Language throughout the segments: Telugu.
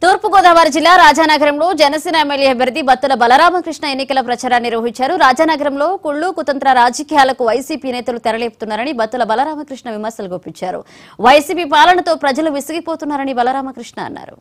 తూర్పుగోదావరి జిల్లా రాజానగరంలో జనసేన ఎమ్మెల్యే అభ్యర్థి బత్తుల బలరామకృష్ణ ఎన్నికల ప్రచారాన్ని నిర్వహించారు రాజానగరంలో కుళ్ళు కుతంత్ర రాజకీయాలకు వైసీపీ నేతలు తెరలేపుతున్నారని బత్తుల బలరామకృష్ణ విమర్శలు గుప్పించారు వైసీపీ పాలనతో ప్రజలు విసిగిపోతున్నారని బలరామకృష్ణ అన్నారు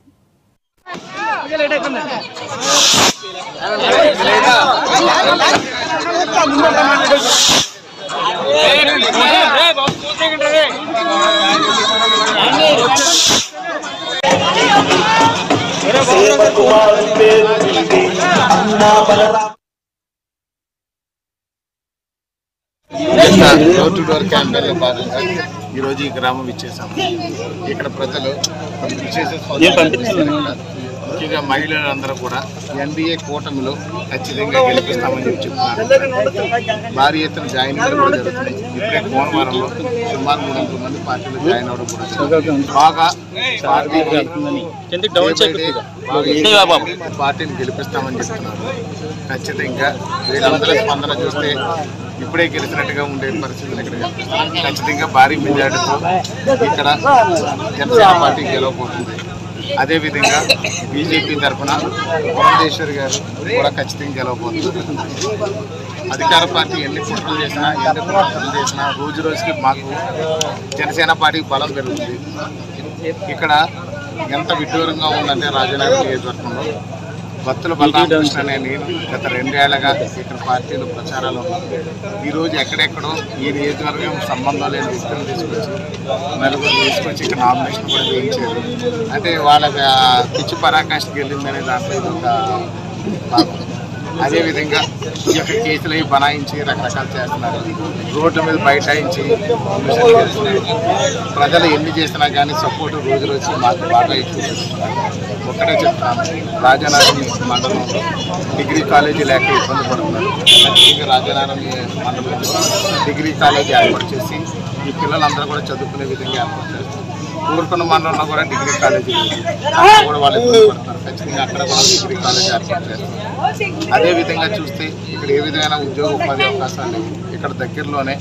నిన్న డోర్ టు డోర్ క్యాంపెయిన్ లో భాగంగా ఈ రోజు ఈ గ్రామం ఇచ్చేసాము ఇక్కడ ప్రజలు విశేష స్పందన చేస్తున్నారు. ముఖ్యంగా మహిళలందరూ కూడా ఎన్డీఏ కూటమిలో ఖచ్చితంగా గెలిపిస్తామని చెప్పి చెప్తున్నారు భారీ ఎత్తున జాయిన్ అవ్వడం కూడా జరుగుతుంది ఇప్పుడే కోనవరంలో సుమారు మూడు వందల మంది పార్టీలో జాయిన్ అవ్వడం కూడా జరుగుతుంది. బాగా పార్టీకి పార్టీని గెలిపిస్తామని చెప్తున్నారు ఖచ్చితంగా వీళ్ళందరూ స్పందన చూస్తే ఇప్పుడే గెలిచినట్టుగా ఉండే పరిస్థితులు ఇక్కడ కనిపిస్తున్నాయి. ఖచ్చితంగా భారీ మెజార్టీతో ఇక్కడ జనసేన పార్టీ గెలవబోతుంది అదేవిధంగా బీజేపీ తరఫున పురంధేశ్వరి గారు కూడా ఖచ్చితంగా గెలవబోతుంది అధికార పార్టీ ఎన్ని కుట్రలు చేసినా ఎన్ని కుట్రలు చేసినా రోజు రోజుకి మాకు జనసేన పార్టీకి బలం పెరుగుతుంది ఇక్కడ ఎంత విడ్డూరంగా ఉందంటే రాజనగరం నియోజకవర్గంలో భక్తుల బలరామకృష్ణ అనే నేను గత రెండేళ్లగా ఇక్కడ పార్టీలో ప్రచారాలు ఉన్నాను ఈ రోజు ఎక్కడెక్కడో ఈ నియోజకవర్గం సంబంధం లేని వ్యక్తులను తీసుకొచ్చి నలుగురు తీసుకొచ్చి ఇక్కడ నామినేషన్ కూడా వేయించారు అంటే వాళ్ళ ఆ, పిచ్చి పరాకాష్ఠకి వెళ్ళిందనే దాంట్లో ఇది ఒక భాగం అదేవిధంగా ఈ యొక్క కేసులు అవి బనాయించి రకరకాలు చేస్తున్నారు రోడ్ల మీద బైఠాయించి మిషన్లు చేస్తున్నారు. ప్రజలు ఎన్ని చేసినా కానీ సపోర్ట్ రోజు రోజు మాకు బాగా ఎక్కువ చేస్తున్నారు. ఒక్కటే చెప్తాను రాజానగరం మండలంలో డిగ్రీ కాలేజీ లేక ఇబ్బంది పడుతున్నారు ఖచ్చితంగా రాజానగరం మండలంలో డిగ్రీ కాలేజీ ఏర్పాటు చేసి ఈ పిల్లలందరూ కూడా చదువుకునే విధంగా ఏర్పాటు చేస్తారు ఊరుకున్న మండలంలో కూడా డిగ్రీ కాలేజీ లేదు అక్కడ కూడా వాళ్ళు ఇబ్బంది పడుతున్నారు ఖచ్చితంగా అక్కడ కూడా డిగ్రీ కాలేజీ ఏర్పాటు చేస్తారు అదే విధంగా చూస్తే ఇక్కడ ఏ విధమైన ఉద్యోగ ఉపాధి అవకాశాలు లేవు ఇక్కడ దగ్గరలోనే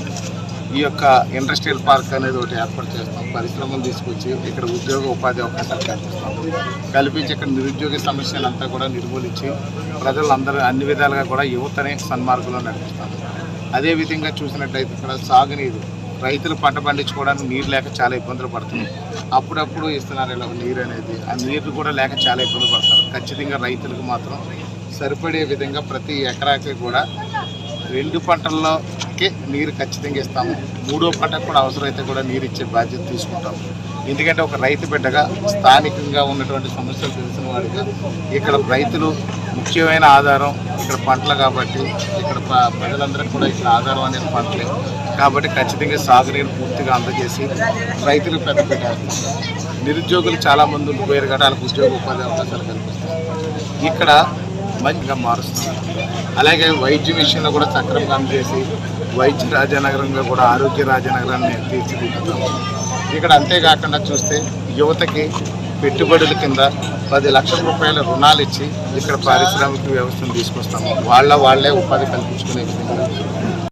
ఈ యొక్క ఇండస్ట్రియల్ పార్క్ అనేది ఒకటి ఏర్పాటు చేస్తాం పరిశ్రమలు తీసుకొచ్చి ఇక్కడ ఉద్యోగ ఉపాధి అవకాశాలు కల్పిస్తాం కల్పించి ఇక్కడ నిరుద్యోగ సమస్యను అంతా కూడా నిర్మూలించి ప్రజలందరూ అన్ని విధాలుగా కూడా యువతని సన్మార్గంలో నడిపిస్తాం అదే విధంగా చూసినట్లయితే ఇక్కడ సాగునీరు రైతులు పంట పండించుకోవడానికి నీరు లేక చాలా ఇబ్బందులు పడుతున్నాయి అప్పుడప్పుడు ఇస్తున్నారు ఇలా నీరు అనేది ఆ నీరు కూడా లేక చాలా ఇబ్బంది పడతారు ఖచ్చితంగా రైతులకు మాత్రం సరిపడే విధంగా ప్రతి ఎకరాకి కూడా రెండు పంటల్లోకి నీరు ఖచ్చితంగా ఇస్తాము మూడో పంటకు కూడా అవసరమైతే కూడా నీరు ఇచ్చే బాధ్యత తీసుకుంటాము ఎందుకంటే ఒక రైతు బిడ్డగా స్థానికంగా ఉన్నటువంటి సమస్యలు తెలిసిన వాడిగా ఇక్కడ రైతులు ముఖ్యమైన ఆధారం ఇక్కడ పంటలు కాబట్టి ఇక్కడ ప్ర- ప్రజలందరికీ కూడా ఇక్కడ ఆధారం అనేది పంటలే కాబట్టి ఖచ్చితంగా సాగునీరు పూర్తిగా అందజేసి రైతులకు పెద్ద పెట్టేస్తాం నిరుద్యోగులు చాలా మంది ఉండిపోయారు కాబట్టి వాళ్ళకి ఉద్యోగ ఉపాధి అవకాశాలు కల్పిస్తాం ఇక్కడ మంచిగా మారుస్తున్నారు అలాగే వైద్య విషయంలో కూడా సక్రమంగా అందజేసి వైద్య రాజనగరంగా కూడా ఆరోగ్య రాజనగరాన్ని తీర్చిదిద్దుతాము ఇక్కడ అంతేకాకుండా చూస్తే యువతకి పెట్టుబడుల కింద పది లక్షల రూపాయల రుణాలు ఇచ్చి ఇక్కడ పారిశ్రామిక వ్యవస్థను తీసుకొస్తాము వాళ్ళ వాళ్ళే ఉపాధి కల్పించుకునే విధంగా